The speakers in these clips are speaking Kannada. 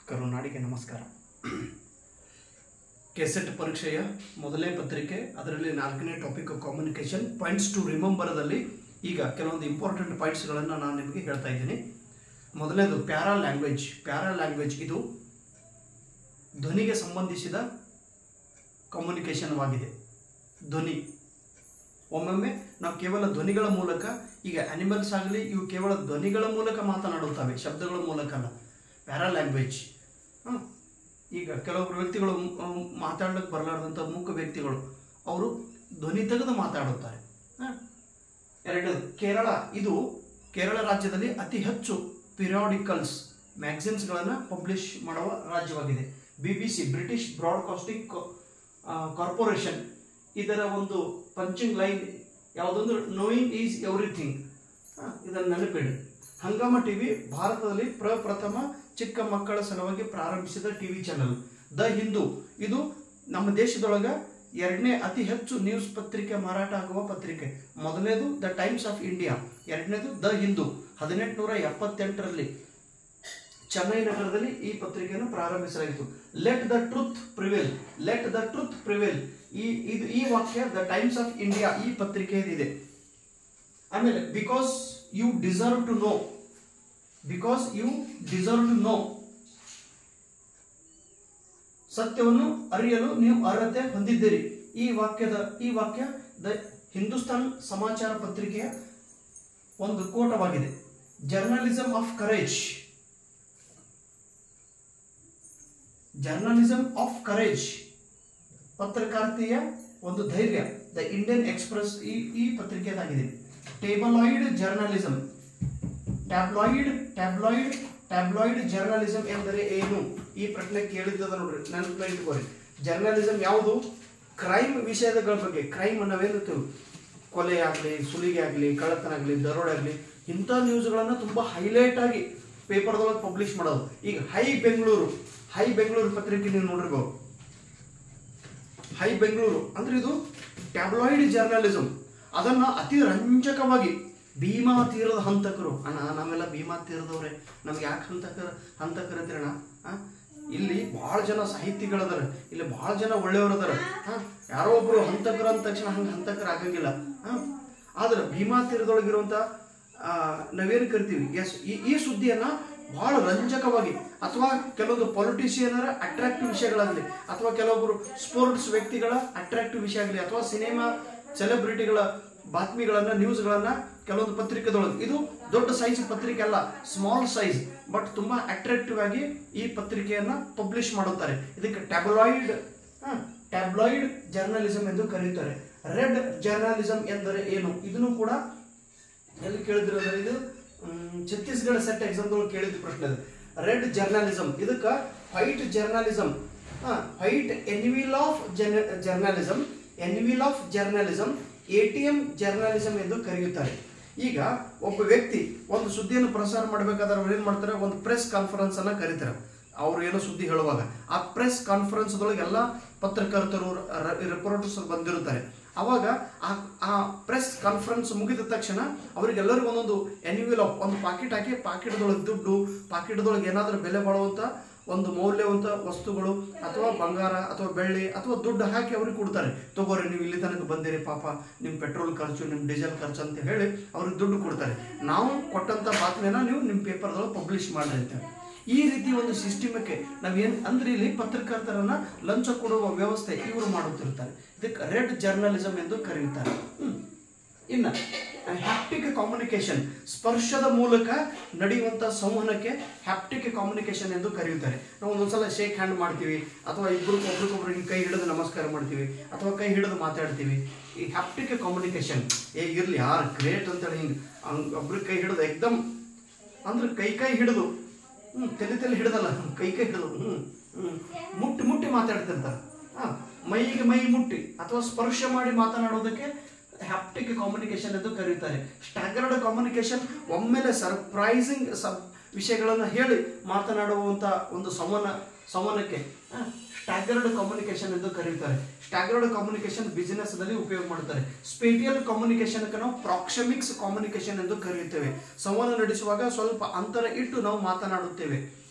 ಕರುನಾಡಿಗೆ ನಮಸ್ಕಾರ ಕೆಸೆಟ್ ಪರೀಕ್ಷೆಯ ಮೊದಲನೇ ಪತ್ರಿಕೆ ಅದರಲ್ಲಿ ನಾಲ್ಕನೇ ಟಾಪಿಕ್ ಕಮ್ಯುನಿಕೇಶನ್ ಪಾಯಿಂಟ್ಸ್ ಟು ರಿಮೆಂಬರ್ದಲ್ಲಿ ಈಗ ಕೆಲವೊಂದು ಇಂಪಾರ್ಟೆಂಟ್ ಪಾಯಿಂಟ್ಸ್ಗಳನ್ನು ನಾನು ನಿಮಗೆ ಹೇಳ್ತಾ ಇದ್ದೀನಿ ಮೊದಲನೇದು ಪ್ಯಾರಾ ಲ್ಯಾಂಗ್ವೇಜ್ ಪ್ಯಾರಾ ಲ್ಯಾಂಗ್ವೇಜ್ ಇದು ಧ್ವನಿಗೆ ಸಂಬಂಧಿಸಿದ ಕಮ್ಯುನಿಕೇಶನ್ವಾಗಿದೆ ಧ್ವನಿ ಒಮ್ಮೊಮ್ಮೆ ನಾವು ಕೇವಲ ಧ್ವನಿಗಳ ಮೂಲಕ ಈಗ ಅನಿಮಲ್ಸ್ ಆಗಲಿ ಇವು ಕೇವಲ ಧ್ವನಿಗಳ ಮೂಲಕ ಮಾತನಾಡುತ್ತವೆ ಶಬ್ದಗಳ ಮೂಲಕ ಅಲ್ಲ ಪ್ಯಾರಾ ಲ್ಯಾಂಗ್ವೇಜ್ ಈಗ ಕೆಲವೊಬ್ಬರು ವ್ಯಕ್ತಿಗಳು ಮಾತಾಡಲಿಕ್ಕೆ ಬರಲಾರ್ದಂಥ ಮೂಕ ವ್ಯಕ್ತಿಗಳು ಅವರು ಧ್ವನಿ ತೆಗೆದು ಮಾತಾಡುತ್ತಾರೆ ಹ? ಎರಡನೇದು ಕೇರಳ ಇದು ಕೇರಳ ರಾಜ್ಯದಲ್ಲಿ ಅತಿ ಹೆಚ್ಚು ಪಿರಿಯಾಡಿಕಲ್ಸ್ ಮ್ಯಾಗಝಿನ್ಸ್ಗಳನ್ನು ಪಬ್ಲಿಷ್ ಮಾಡುವ ರಾಜ್ಯವಾಗಿದೆ B B C British Broadcasting Corporation ಇದರ ಒಂದು ಪಂಚಿಂಗ್ ಲೈನ್ ಯಾವುದಂದ್ರೆ ನೋಯಿಂಗ್ ಈಸ್ ಎವ್ರಿಥಿಂಗ್ ಇದನ್ನು ನೆನಪಿಡಿ ಹಂಗಾಮ ಟಿವಿ ಭಾರತದಲ್ಲಿ ಪ್ರಪ್ರಥಮ ಚಿಕ್ಕ ಮಕ್ಕಳ ಸಲುವಾಗಿ ಪ್ರಾರಂಭಿಸಿದ ಟಿವಿ ಚಾನೆಲ್ ದ ಹಿಂದೂ ಇದು ನಮ್ಮ ದೇಶದೊಳಗ ಎರಡನೇ ಅತಿ ಹೆಚ್ಚು ನ್ಯೂಸ್ ಪತ್ರಿಕೆ ಮಾರಾಟ ಆಗುವ ಪತ್ರಿಕೆ ಮೊದಲನೇದು ದ ಟೈಮ್ಸ್ ಆಫ್ ಇಂಡಿಯಾ ಎರಡನೇದು ದ ಹಿಂದೂ ಹದಿನೆಂಟುನೂರ ಎಪ್ಪತ್ತೆಂಟರಲ್ಲಿ ಚೆನ್ನೈ ನಗರದಲ್ಲಿ ಈ ಪತ್ರಿಕೆಯನ್ನು ಪ್ರಾರಂಭಿಸಲಾಯಿತು let the truth prevail let the truth prevail ಈ ಇದು ಈ ವಾಕ್ಯ ದ ಟೈಮ್ಸ್ ಆಫ್ ಇಂಡಿಯಾ ಈ ಪತ್ರಿಕೆಯದಿದೆ ಆಮೇಲೆ because you deserve to know because you deserve to know ಸತ್ಯವನ್ನು ಅರಿಯಲು ನೀವು ಅರ್ಹತೆ ಹೊಂದಿದ್ದೀರಿ ಈ ವಾಕ್ಯದ ಈ ವಾಕ್ಯ ದ ಹಿಂದೂಸ್ತಾನ್ ಸಮಾಚಾರ ಪತ್ರಿಕೆಯ ಒಂದು ಕೋಟವಾಗಿದೆ journalism of courage journalism of courage ಪತ್ರಕಾರ್ತಿಯ ಒಂದು ಧೈರ್ಯ ದ ಇಂಡಿಯನ್ ಎಕ್ಸ್ಪ್ರೆಸ್ ಈ ಈ ಪತ್ರಿಕೆಯದಾಗಿದೆ tabloid journalism tabloid tabloid tabloid journalism ಎಂದರೆ ಏನು ಈ ಪ್ರಶ್ನೆ ಕೇಳಿದ್ದದ ನೋಡ್ರಿ ನನ್ನ ಇಟ್ಕೋರಿ ಜರ್ನಲಿಸಮ್ ಯಾವುದು ಕ್ರೈಮ್ ವಿಷಯಗಳ ಬಗ್ಗೆ ಕ್ರೈಮ್ ನಾವೇನು ಕೊಲೆ ಆಗಲಿ ಸುಲಿಗೆ ಆಗಲಿ ಕಳ್ಳತನ ಆಗಲಿ ದರೋಡೆ ಆಗಲಿ ಇಂಥ ನ್ಯೂಸ್ಗಳನ್ನು ತುಂಬ ಹೈಲೈಟ್ ಆಗಿ ಪೇಪರ್ದೊಳಗೆ ಪಬ್ಲಿಷ್ ಮಾಡೋದು ಈಗ ಹೈ ಬೆಂಗಳೂರು ಹೈ ಬೆಂಗಳೂರು ಪತ್ರಿಕೆ ನೀವು ನೋಡಿರ್ಬೋದು ಹೈ ಬೆಂಗಳೂರು ಅಂದ್ರೆ ಇದು ಟ್ಯಾಬ್ಲಾಯ್ಡ್ ಜರ್ನಲಿಸಮ್ ಅದನ್ನ ಅತಿ ರಂಜಕವಾಗಿ ಭೀಮಾ ತೀರದ ಹಂತಕರು ಅಣ್ಣ ನಾವೆಲ್ಲ ಭೀಮಾ ತೀರದವ್ರೆ ನಮ್ಗೆ ಯಾಕೆ ಹಂತಕರ ಹಂತಕರ ಅಂತೀರಣ್ಣ ಆ? ಇಲ್ಲಿ ಬಹಳ ಜನ ಸಾಹಿತಿಗಳದಾರ ಇಲ್ಲಿ ಬಹಳ ಜನ ಒಳ್ಳೆಯವರದಾರ ಹಾ ಯಾರೋ ಒಬ್ರು ಹಂತಕರು ಅಂದ ತಕ್ಷಣ ಹಂಗೆ ಹಂತಕರ ಆಗಂಗಿಲ್ಲ ಹಾ ಆದ್ರೆ ಭೀಮಾ ತೀರದೊಳಗಿರುವಂತ ಆ, ನಾವೇನು ಕರಿತೀವಿ ಎಸ್ ಈ ಈ ಸುದ್ದಿಯನ್ನ ಬಹಳ ರಂಜಕವಾಗಿ ಅಥವಾ ಕೆಲವೊಂದು ಪೊಲಿಟಿಷಿಯನರ ಅಟ್ರಾಕ್ಟಿವ್ ವಿಷಯಗಳಾಗಲಿ ಅಥವಾ ಕೆಲವೊಬ್ಬರು ಸ್ಪೋರ್ಟ್ಸ್ ವ್ಯಕ್ತಿಗಳ ಅಟ್ರಾಕ್ಟಿವ್ ವಿಷಯ ಆಗಲಿ ಅಥವಾ ಸಿನಿಮಾ ಸೆಲೆಬ್ರಿಟಿಗಳ ಬಾತ್ಮಿಗಳನ್ನ ನ್ಯೂಸ್ಗಳನ್ನ ಕೆಲವೊಂದು ಪತ್ರಿಕೆದೊಳಗೆ ಇದು ದೊಡ್ಡ ಸೈಜ್ ಪತ್ರಿಕೆ ಅಲ್ಲ ಸ್ಮಾಲ್ ಸೈಜ್ ಬಟ್ ತುಂಬಾ ಅಟ್ರಾಕ್ಟಿವ್ ಆಗಿ ಈ ಪತ್ರಿಕೆಯನ್ನ ಪಬ್ಲಿಷ್ ಮಾಡುತ್ತಾರೆ ಇದಕ್ಕೆ ಟ್ಯಾಬ್ಲಾಯ್ಡ್ ಟ್ಯಾಬ್ಲಾಯ್ಡ್ ಜರ್ನಲಿಸಮ್ ಎಂದು ಕರೆಯುತ್ತಾರೆ ರೆಡ್ ಜರ್ನಲಿಸಮ್ ಎಂದರೆ ಏನು ಇದನ್ನು ಕೂಡ ಎಲ್ಲಿ ಕೇಳಿದ್ರು ಅಂದ್ರೆ ಇದು ಮ್, ಛತ್ತೀಸ್ಗಢ ಸೆಟ್ ಎಕ್ಸಾಮ್ದೊಳಗೆ ಕೇಳಿದ ಪ್ರಶ್ನೆ ಅದು ರೆಡ್ ಜರ್ನಲಿಸಮ್ ಇದಕ್ಕೆ white journalism white envelope of journalism envelope of journalism A T M journalism ಎಂದು ಕರೆಯುತ್ತಾರೆ ಈಗ ಒಬ್ಬ ವ್ಯಕ್ತಿ ಒಂದು ಸುದ್ದಿಯನ್ನು ಪ್ರಸಾರ ಮಾಡಬೇಕಾದ್ರೆ ಅವ್ರು ಏನು ಮಾಡ್ತಾರೆ ಒಂದು ಪ್ರೆಸ್ ಕಾನ್ಫರೆನ್ಸ್ ಅನ್ನ ಕರೀತಾರೆ ಅವ್ರು ಏನೋ ಸುದ್ದಿ ಹೇಳುವಾಗ ಆ ಪ್ರೆಸ್ ಕಾನ್ಫರೆನ್ಸ್ದೊಳಗೆ ಎಲ್ಲ ಪತ್ರಕರ್ತರು ರಿಪೋರ್ಟರ್ಸ್ ಬಂದಿರುತ್ತಾರೆ ಅವಾಗ ಆ ಆ ಪ್ರೆಸ್ ಕಾನ್ಫರೆನ್ಸ್ ಮುಗಿದ ತಕ್ಷಣ ಅವರಿಗೆಲ್ಲರಿಗೂ ಒಂದೊಂದು ಎನ್ಯುವಲ್ ಒಂದು ಪಾಕೆಟ್ ಹಾಕಿ ಪಾಕೆಟ್ದೊಳಗೆ ದುಡ್ಡು ಪಾಕೆಟ್ದೊಳಗೆ ಏನಾದರೂ ಬೆಲೆ ಬಾಳುವಂಥ ಒಂದು ಮೌಲ್ಯವಂತ ವಸ್ತುಗಳು ಅಥವಾ ಬಂಗಾರ ಅಥವಾ ಬೆಳ್ಳಿ ಅಥವಾ ದುಡ್ಡು ಹಾಕಿ ಅವ್ರಿಗೆ ಕೊಡ್ತಾರೆ ತಗೋರಿ ನೀವು ಇಲ್ಲಿ ತನಕ ಬಂದಿರಿ ಪಾಪ ನಿಮ್ಮ ಪೆಟ್ರೋಲ್ ಖರ್ಚು ನಿಮ್ಮ ಡೀಸೆಲ್ ಖರ್ಚು ಅಂತ ಹೇಳಿ ಅವ್ರಿಗೆ ದುಡ್ಡು ಕೊಡ್ತಾರೆ ನಾವು ಕೊಟ್ಟಂತ ಬಾತ್ಮಿನ ನೀವು ನಿಮ್ಮ ಪೇಪರ್ದೊಳಗೆ ಪಬ್ಲಿಷ್ ಮಾಡ್ರಿ ಅಂತ ಈ ರೀತಿ ಒಂದು ಸಿಸ್ಟಮಕ್ಕೆ ನಾವೇನು ಅಂದ್ರೆ ಇಲ್ಲಿ ಪತ್ರಕರ್ತರನ್ನ ಲಂಚ ಕೊಡುವ ವ್ಯವಸ್ಥೆ ಇವರು ಮಾಡುತ್ತಿರ್ತಾರೆ ಇದಕ್ಕೆ ರೆಡ್ ಜರ್ನಲಿಸಮ್ ಎಂದು ಕರೆಯುತ್ತಾರೆ ಹ್ಮ್. ಇನ್ನ ಹ್ಯಾಪ್ಟಿಕ್ ಕಮ್ಯುನಿಕೇಶನ್ ಸ್ಪರ್ಶದ ಮೂಲಕ ನಡೆಯುವಂತ ಸಂವಹನಕ್ಕೆ ಹ್ಯಾಪ್ಟಿಕ್ ಕಮ್ಯುನಿಕೇಶನ್ ಎಂದು ಕರೆಯುತ್ತಾರೆ ನಾವು ಒಂದೊಂದ್ಸಲ ಶೇಕ್ ಹ್ಯಾಂಡ್ ಮಾಡ್ತೀವಿ ಅಥವಾ ಇಬ್ಬರು ಒಬ್ರಿಗೊಬ್ರು ಹಿಂಗೆ ಕೈ ಹಿಡಿದು ನಮಸ್ಕಾರ ಮಾಡ್ತೀವಿ ಅಥವಾ ಕೈ ಹಿಡಿದು ಮಾತಾಡ್ತೀವಿ ಈ ಹ್ಯಾಪ್ಟಿಕ್ ಕಮ್ಯುನಿಕೇಶನ್ ಏ ಇರ್ಲಿ ಯಾರು ಗ್ರೇಟ್ ಅಂತೇಳಿ ಹಿಂಗೆ ಒಬ್ರಿಗೆ ಕೈ ಹಿಡಿದು ಎಕ್ದಮ್ ಅಂದ್ರೆ ಕೈ ಕೈ ಹಿಡಿದು ಹ್ಮ್ ತಲೆ ತಲೆ ಹಿಡಿದಲ್ಲ ಕೈ ಕೈ ಹಿಡಿದು ಹ್ಮ್ ಹ್ಮ್ ಮುಟ್ಟಿ ಮುಟ್ಟಿ ಮಾತಾಡ್ತಿರ್ತಾರೆ ಹಾ ಮೈಗೆ ಮೈ ಮುಟ್ಟಿ ಅಥವಾ ಸ್ಪರ್ಶ ಮಾಡಿ ಮಾತನಾಡೋದಕ್ಕೆ ಹ್ಯಾಪ್ಟಿಕ್ ಕಮ್ಯುನಿಕೇಶನ್ ಎಂದು ಕರೆಯುತ್ತಾರೆ ಸ್ಟ್ಯಾಗರ್ಡ್ ಕಮ್ಯುನಿಕೇಶನ್ ಒಮ್ಮೆಲೆ ಸರ್ಪ್ರೈಸಿಂಗ್ ಸಬ್ ವಿಷಯಗಳನ್ನು ಹೇಳಿ ಮಾತನಾಡುವಂತ ಒಂದು ಸಂವಹನ ಸಂವಹನಕ್ಕೆ ಸ್ಟ್ಯಾಗರ್ಡ್ ಕಮ್ಯುನಿಕೇಶನ್ ಎಂದು ಕರೆಯುತ್ತಾರೆ ಸ್ಟ್ಯಾಗರ್ಡ್ ಕಮ್ಯುನಿಕೇಶನ್ ಬಿಸಿನೆಸ್ ನಲ್ಲಿ ಉಪಯೋಗ ಮಾಡ್ತಾರೆ ಸ್ಪೇಟಿಯಲ್ ಕಮ್ಯುನಿಕೇಶನ್ ನಾವು ಪ್ರಾಕ್ಸಮಿಕ್ಸ್ ಕಮ್ಯುನಿಕೇಶನ್ ಎಂದು ಕರೆಯುತ್ತೇವೆ ಸಂವಹನ ನಡೆಸುವಾಗ ಸ್ವಲ್ಪ ಅಂತರ ಇಟ್ಟು ನಾವು ಮಾತನಾಡುತ್ತೇವೆ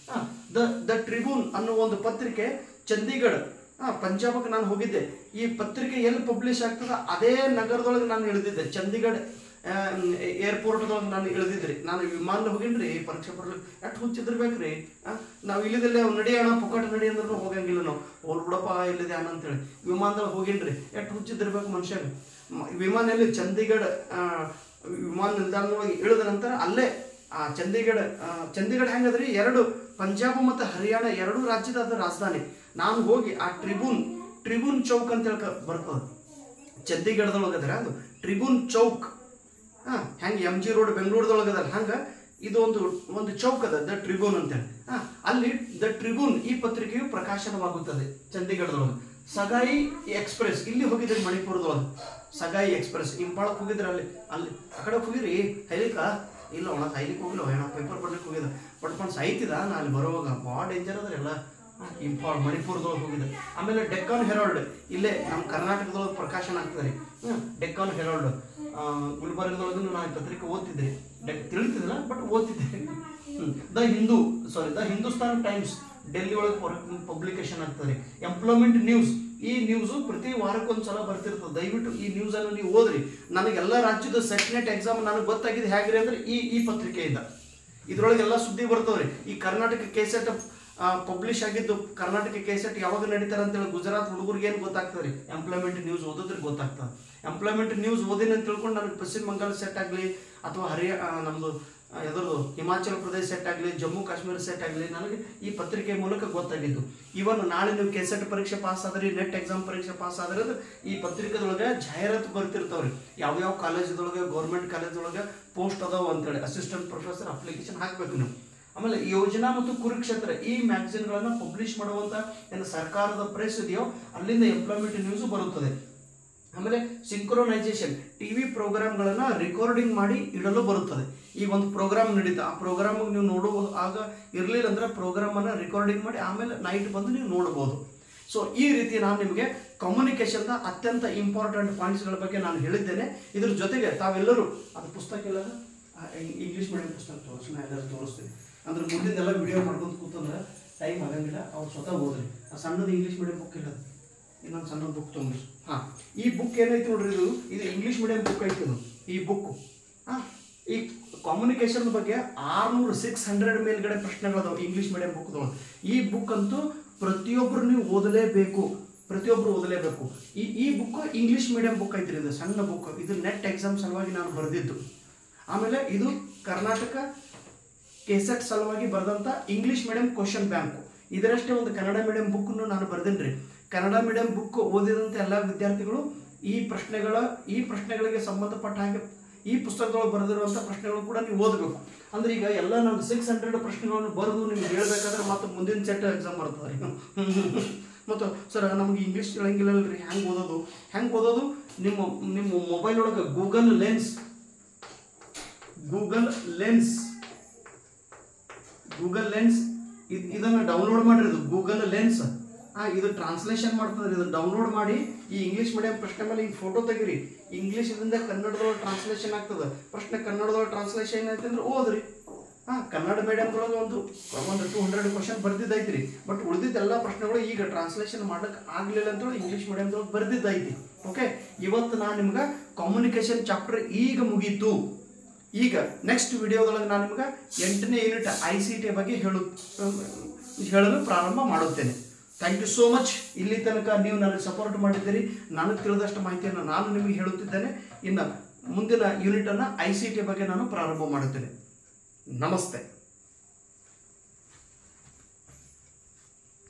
ದ ದ ಟ್ರಿಬ್ಯೂನ್ ಅನ್ನೋ ಒಂದು ಪತ್ರಿಕೆ ಚಂಡೀಗಢ ಆ, ಪಂಜಾಬಕ್ಕೆ ನಾನು ಹೋಗಿದ್ದೆ ಈ ಪತ್ರಿಕೆ ಎಲ್ಲಿ ಪಬ್ಲಿಷ್ ಆಗ್ತದ ಅದೇ ನಗರದೊಳಗೆ ನಾನು ಇಳಿದಿದ್ದೆ ಚಂಡೀಗಢ ಏರ್ಪೋರ್ಟ್ದೊಳಗೆ ನಾನು ಇಳಿದಿದ್ರಿ ನಾನು ವಿಮಾನ ಹೋಗಿನ್ರಿ ಪರೀಕ್ಷೆ ಬರ್ಲಿಕ್ಕೆ ಎಷ್ಟು ಹುಚ್ಚಿದ್ರಬೇಕ್ರಿ ನಾವು ಇಲ್ಲಿದಲ್ಲೇ ನಡಿಯೋಣ ಪುಕ್ಕಟ ನಡಿ ಅಂದ್ರೂ ಹೋಗಂಗಿಲ್ಲ ನಾವು ಹೋಲ್ ಬಿಡಪ್ಪ ಇಲ್ಲಿದೆ ಅಣ್ಣ ಅಂತೇಳಿ ವಿಮಾನದಲ್ಲಿ ಹೋಗಿನ್ರಿ ಎಷ್ಟು ಹುಚ್ಚಿದ್ದಿರ್ಬೇಕು ಮನುಷ್ಯಗೆ ಮ- ವಿಮಾನ ಎಲ್ಲಿ ಚಂಡೀಗಢ ಆ, ವಿಮಾನ ನಿಲ್ದಾಣದೊಳಗೆ ಇಳಿದ ನಂತರ ಅಲ್ಲೇ ಆ ಚಂಡೀಗಢ ಆ, ಚಂಡೀಗಢ ಹೆಂಗದ್ರಿ ಎರಡು ಪಂಜಾಬ್ ಮತ್ತು ಹರಿಯಾಣ ಎರಡು ರಾಜ್ಯದ ಅದು ರಾಜಧಾನಿ ನಾನು ಹೋಗಿ ಆ ಟ್ರಿಬೂನ್ ಟ್ರಿಬೂನ್ ಚೌಕ್ ಅಂತ ಹೇಳ್ಕ ಬರ್ತದ ಚಂಡೀಗಢದೊಳಗೆ ಅದ್ರ ಅದು ಟ್ರಿಬೂನ್ ಚೌಕ್ ಹಾ ಹೆಂಗೆ ಎಮ್ ಜಿ ರೋಡ್ ಬೆಂಗಳೂರದೊಳಗದಲ್ಲ ಹಂಗ ಇದು ಒಂದು ಒಂದು ಚೌಕ್ ಅದ ದ ಟ್ರಿಬ್ಯೂನ್ ಅಂತೇಳಿ ಹಾ ಅಲ್ಲಿ ದ ಟ್ರಿಬ್ಯೂನ್ ಈ ಪತ್ರಿಕೆಯು ಪ್ರಕಾಶನವಾಗುತ್ತದೆ ಚಂಡೀಗಢದೊಳಗೆ ಸಗಾಯಿ ಎಕ್ಸ್ಪ್ರೆಸ್ ಇಲ್ಲಿ ಹೋಗಿದ್ರಿ ಮಣಿಪುರದೊಳಗೆ ಸಗಾಯಿ ಎಕ್ಸ್ಪ್ರೆಸ್ ಇಂಪಾಳಕ್ಕೆ ಹೋಗಿದ್ರಿ ಅಲ್ಲಿ ಅಲ್ಲಿ ಆ ಕಡೆ ಹೋಗಿರಿ ಹೈಲಿಕ ಇಲ್ಲ ಒಣ ಹೈಲಿಕ್ ಹೋಗಿಲ್ಲ ಏನ ಪೇಪರ್ ಬರ್ಲಿಕ್ಕೆ ಹೋಗಿದ್ದ ಪಟ್ಕೊಂಡು ಸಾಯ್ತಿದ ನಾ ಅಲ್ಲಿ ಬರುವಾಗ ಭಾಳ ಡೇಂಜರ್ ಅದ್ರಿ ಎಲ್ಲ ಇಂಪಾಳ್ ಮಣಿಪುರದೊಳಗೆ ಹೋಗಿದ್ದೆ ಆಮೇಲೆ ಡೆಕ್ಕನ್ ಹೆರಾಲ್ಡ್ ಇಲ್ಲೇ ನಮ್ಮ ಕರ್ನಾಟಕದೊಳಗೆ ಪ್ರಕಾಶನ ಆಗ್ತದೆ ರೀ ಹ್ಮ್, ಡೆಕ್ಕನ್ ಹೆರಾಲ್ಡ್ ಗುಲ್ಬರ್ಗದೊಳಗೂ ನಾನು ಈ ಪತ್ರಿಕೆ ಓದ್ತಿದ್ದೆ ಡೆಕ್ ತಿಳಿತಿದ್ದಿಲ್ಲ ಬಟ್ ಓದ್ತಿದ್ದೆ ಹ್ಮ್. The Hindu sorry the Hindustan Times Delhi ಒಳಗೆ ಪಬ್ಲಿಕೇಶನ್ ಆಗ್ತದೆ ಎಂಪ್ಲಾಯ್ಮೆಂಟ್ ನ್ಯೂಸ್ ಈ ನ್ಯೂಸು ಪ್ರತಿ ವಾರಕ್ಕೊಂದು ಸಲ ಬರ್ತಿರ್ತದೆ ದಯವಿಟ್ಟು ಈ ನ್ಯೂಸ್ ಅನ್ನು ನೀವು ಓದ್ರಿ ನನಗೆಲ್ಲ ರಾಜ್ಯದ ಸೆಟ್ ನೆಟ್ ಎಕ್ಸಾಮ್ ನನಗೆ ಗೊತ್ತಾಗಿದೆ ಹೇಗ್ರಿ ಅಂದ್ರೆ ಈ ಈ ಪತ್ರಿಕೆಯಿಂದ ಇದ್ರೊಳಗೆ ಎಲ್ಲ ಸುದ್ದಿ ಬರ್ತಾವ್ರಿ ಈ ಕರ್ನಾಟಕ ಕೆಸೆಟ್ ಪಬ್ಲಿಷ್ ಆಗಿದ್ದು ಕರ್ನಾಟಕ ಕೆಸೆಟ್ ಯಾವಾಗ ನಡೀತಾರೆ ಅಂತೇಳಿ ಗುಜರಾತ್ ಹುಡುಗರಿಗೆ ಏನು ಗೊತ್ತಾಗ್ತದೆ ಎಂಪ್ಲಾಯ್ಮೆಂಟ್ ನ್ಯೂಸ್ ಓದಿದ್ರೆ ಗೊತ್ತಾಗ್ತದೆ ಎಂಪ್ಲಾಯ್ಮೆಂಟ್ ನ್ಯೂಸ್ ಓದಿನ ಅಂತ ತಿಳ್ಕೊಂಡು ನನಗೆ ಪಶ್ಚಿಮ ಬಂಗಾಳ ಸೆಟ್ ಆಗಲಿ ಅಥವಾ ಹರಿಯಾ ಆ, ನಮ್ದು ಆ, ಯಾವ್ದು ಹಿಮಾಚಲ ಪ್ರದೇಶ ಸೆಟ್ ಆಗಲಿ ಜಮ್ಮು ಕಾಶ್ಮೀರ ಸೆಟ್ ಆಗಲಿ ನನಗೆ ಈ ಪತ್ರಿಕೆ ಮೂಲಕ ಗೊತ್ತಾಗಿದ್ದು ಇವನ್ ನಾಳೆ ನೀವು ಕೆಸೆಟ್ ಪರೀಕ್ಷೆ ಪಾಸ್ ಆದ್ರಿ ನೆಟ್ ಎಕ್ಸಾಮ್ ಪರೀಕ್ಷೆ ಪಾಸ್ ಆದ್ರೆ ಅದು ಈ ಪತ್ರಿಕೆದೊಳಗೆ ಜಾಹೀರಾತು ಬರ್ತಿರ್ತಾವ್ರಿ ಯಾವ ಯಾವ ಕಾಲೇಜದೊಳಗೆ ಗೌರ್ಮೆಂಟ್ ಕಾಲೇಜದೊಳಗೆ ಪೋಸ್ಟ್ ಅದಾವ ಅಂತೇಳಿ ಅಸಿಸ್ಟೆಂಟ್ ಪ್ರೊಫೆಸರ್ ಅಪ್ಲಿಕೇಶನ್ ಹಾಕ್ಬೇಕು ನೀವು ಆಮೇಲೆ ಯೋಜನಾ ಮತ್ತು ಕುರುಕ್ಷೇತ್ರ ಈ ಮ್ಯಾಗಝಿನ್ಗಳನ್ನ ಪಬ್ಲಿಷ್ ಮಾಡುವಂತ ಏನು ಸರ್ಕಾರದ ಪ್ರೆಸ್ ಇದೆಯೋ ಅಲ್ಲಿಂದ ಎಂಪ್ಲಾಯ್ಮೆಂಟ್ ನ್ಯೂಸ್ ಬರುತ್ತದೆ ಆಮೇಲೆ ಸಿಂಕ್ರೋನೈಸೇಷನ್ ಟಿವಿ ಪ್ರೋಗ್ರಾಮ್ಗಳನ್ನ ರೆಕಾರ್ಡಿಂಗ್ ಮಾಡಿ ಇಡಲು ಬರುತ್ತದೆ ಈ ಒಂದು ಪ್ರೋಗ್ರಾಮ್ ನಡೀತಾ ಆ ಪ್ರೋಗ್ರಾಮ್ ನೀವು ನೋಡುವ ಆಗ ಇರಲಿಲ್ಲ ಅಂದ್ರೆ ಪ್ರೋಗ್ರಾಮ್ ಅನ್ನ ರೆಕಾರ್ಡಿಂಗ್ ಮಾಡಿ ಆಮೇಲೆ ನೈಟ್ ಬಂದು ನೀವು ನೋಡಬಹುದು ಸೊ ಈ ರೀತಿ ನಾನು ನಿಮಗೆ ಕಮ್ಯುನಿಕೇಶನ್ ಅತ್ಯಂತ ಇಂಪಾರ್ಟೆಂಟ್ ಪಾಯಿಂಟ್ಸ್ಗಳ ಬಗ್ಗೆ ನಾನು ಹೇಳಿದ್ದೇನೆ ಇದ್ರ ಜೊತೆಗೆ ತಾವೆಲ್ಲರೂ ಅದು ಪುಸ್ತಕ ಇಲ್ಲ ಇಂಗ್ಲಿಷ್ ಮೀಡಿಯಂ ಪುಸ್ತಕ ತೋರಿಸಿ ನಾನು ಎಲ್ಲರೂ ತೋರಿಸ್ತೀನಿ ಅಂದ್ರೆ ಮುಂದಿನೆಲ್ಲ ವಿಡಿಯೋ ಮಾಡ್ಕೊಂಡು ಕೂತಂದ್ರೆ ಟೈಮ್ ಆಗಂಗಿಲ್ಲ ಅವ್ರು ಸ್ವತಃ ಓದ್ರಿ ಆ ಸಣ್ಣದು ಇಂಗ್ಲಿಷ್ ಮೀಡಿಯಂ ಬುಕ್ ಇಲ್ಲ ಇನ್ನೊಂದು ಸಣ್ಣ ಬುಕ್ ತೊಗೊಂಡ್ರಿ ಹಾಂ ಈ ಬುಕ್ ಏನೈತಿ ನೋಡ್ರಿ ಇದು ಇದು ಇಂಗ್ಲಿಷ್ ಮೀಡಿಯಂ ಬುಕ್ ಐತಿ ಇದು ಈ ಬುಕ್ ಹಾಂ ಈ ಕಮ್ಯುನಿಕೇಶನ್ ಬಗ್ಗೆ ಆರ್ನೂರು ಸಿಕ್ಸ್ ಹಂಡ್ರೆಡ್ ಮೇಲ್ಗಡೆ ಪ್ರಶ್ನೆಗಳದಾವ ಇಂಗ್ಲಿಷ್ ಮೀಡಿಯಂ ಬುಕ್ದೊಳಗೆ ಈ ಬುಕ್ ಅಂತೂ ಪ್ರತಿಯೊಬ್ಬರು ನೀವು ಓದಲೇಬೇಕು ಪ್ರತಿಯೊಬ್ಬರು ಓದಲೇಬೇಕು ಈ ಈ ಬುಕ್ ಇಂಗ್ಲಿಷ್ ಮೀಡಿಯಂ ಬುಕ್ ಐತ್ರಿ ಇದು ಸಣ್ಣ ಬುಕ್ ಇದು ನೆಟ್ ಎಕ್ಸಾಮ್ ಸಲುವಾಗಿ ನಾನು ಬರೆದಿದ್ದು ಆಮೇಲೆ ಇದು ಕರ್ನಾಟಕ ಕೆಸೆಟ್ ಸಲುವಾಗಿ ಬರೆದಂತ ಇಂಗ್ಲಿಷ್ ಮೀಡಿಯಂ ಕ್ವಶನ್ ಬ್ಯಾಂಕ್ ಇದರಷ್ಟೇ ಒಂದು ಕನ್ನಡ ಮೀಡಿಯಂ ಬುಕ್ ನಾನು ಬರ್ದೇನ್ರಿ ಕನ್ನಡ ಮೀಡಿಯಂ ಬುಕ್ ಓದಿದಂತ ಎಲ್ಲ ವಿದ್ಯಾರ್ಥಿಗಳು ಈ ಪ್ರಶ್ನೆಗಳ ಈ ಪ್ರಶ್ನೆಗಳಿಗೆ ಸಂಬಂಧಪಟ್ಟ ಹಾಗೆ ಈ ಪುಸ್ತಕದೊಳಗೆ ಬರೆದಿರುವಂಥ ಪ್ರಶ್ನೆಗಳು ಕೂಡ ನೀವು ಓದಬೇಕು ಅಂದ್ರೆ ಈಗ ಎಲ್ಲ ನಾನು ಸಿಕ್ಸ್ ಹಂಡ್ರೆಡ್ ಪ್ರಶ್ನೆಗಳನ್ನು ಬರೆದು ನಿಮ್ಗೆ ಹೇಳ್ಬೇಕಾದ್ರೆ ಮತ್ತೆ ಮುಂದಿನ ಸೆಟ್ ಎಕ್ಸಾಮ್ ಬರ್ತದೆ ರೀ ಮತ್ತು ಸರ್ ನಮ್ಗೆ ಇಂಗ್ಲೀಷ್ ಹೇಳಂಗಿಲ್ಲಲ್ರಿ ಹೆಂಗೆ ಓದೋದು ಹೆಂಗೆ ಓದೋದು ನಿಮ್ಮ ನಿಮ್ಮ ಮೊಬೈಲ್ ಒಳಗೆ Google lens Google lens Google lens ಇದನ್ನ ಡೌನ್ಲೋಡ್ ಮಾಡಿರಿ ಇದು ಗೂಗಲ್ ಲೆನ್ಸ್ ಆ ಇದು ಟ್ರಾನ್ಸ್ಲೇಷನ್ ಮಾಡ್ತದ್ರಿ ಇದು ಡೌನ್ಲೋಡ್ ಮಾಡಿ ಈ ಇಂಗ್ಲಿಷ್ ಮೀಡಿಯಂ ಪ್ರಶ್ನೆ ಮೇಲೆ ಈ ಫೋಟೋ ತೆಗಿರಿ ಇಂಗ್ಲಿಷ್ ಇದರಿಂದ ಕನ್ನಡದೊಳಗೆ ಟ್ರಾನ್ಸ್ಲೇಷನ್ ಆಗ್ತದೆ ಪ್ರಶ್ನೆ ಕನ್ನಡದೊಳಗೆ ಟ್ರಾನ್ಸ್ಲೇಷನ್ ಏನೈತೆ ಅಂದ್ರೆ ಓದ್ರಿ ಹಾ ಕನ್ನಡ ಮೀಡಿಯಂದೊಳಗೆ ಒಂದು ಒಂದು ಟೂ ಹಂಡ್ರೆಡ್ ಕ್ವಶನ್ ಬರ್ದಿದ್ದೈತ್ರಿ ಬಟ್ ಉಳಿದಿದ್ದ ಎಲ್ಲ ಪ್ರಶ್ನೆಗಳು ಈಗ ಟ್ರಾನ್ಸ್ಲೇಷನ್ ಮಾಡಕ್ ಆಗ್ಲಿಲ್ಲ ಅಂತೇಳಿ ಇಂಗ್ಲಿಷ್ ಮೀಡಿಯಂದೊಳಗೆ ಬರ್ದಿದ್ದೈತಿ ಓಕೆ ಇವತ್ತು ನಾನು ನಿಮ್ಗೆ ಕಮ್ಯುನಿಕೇಶನ್ ಚಾಪ್ಟರ್ ಈಗ ಮುಗೀತು ಈಗ ನೆಕ್ಸ್ಟ್ ವಿಡಿಯೋದೊಳಗೆ ನಾನು ನಿಮ್ಗೆ ಎಂಟನೇ ಯೂನಿಟ್ ಐ ಸಿ ಟಿ ಬಗ್ಗೆ ಹೇಳು ಹೇಳಲು ಪ್ರಾರಂಭ ಮಾಡುತ್ತೇನೆ ಥ್ಯಾಂಕ್ ಯು ಸೋ ಮಚ್ ಇಲ್ಲಿ ತನಕ ನೀವು ನನಗೆ ಸಪೋರ್ಟ್ ಮಾಡಿದ್ದೀರಿ ನನಗೆ ತಿಳಿದಷ್ಟು ಮಾಹಿತಿಯನ್ನು ನಾನು ನಿಮಗೆ ಹೇಳುತ್ತಿದ್ದೇನೆ ಇನ್ನು ಮುಂದಿನ ಯೂನಿಟನ್ನು ಐ ಸಿ ಟಿ ಬಗ್ಗೆ ನಾನು ಪ್ರಾರಂಭ ಮಾಡುತ್ತೇನೆ ನಮಸ್ತೆ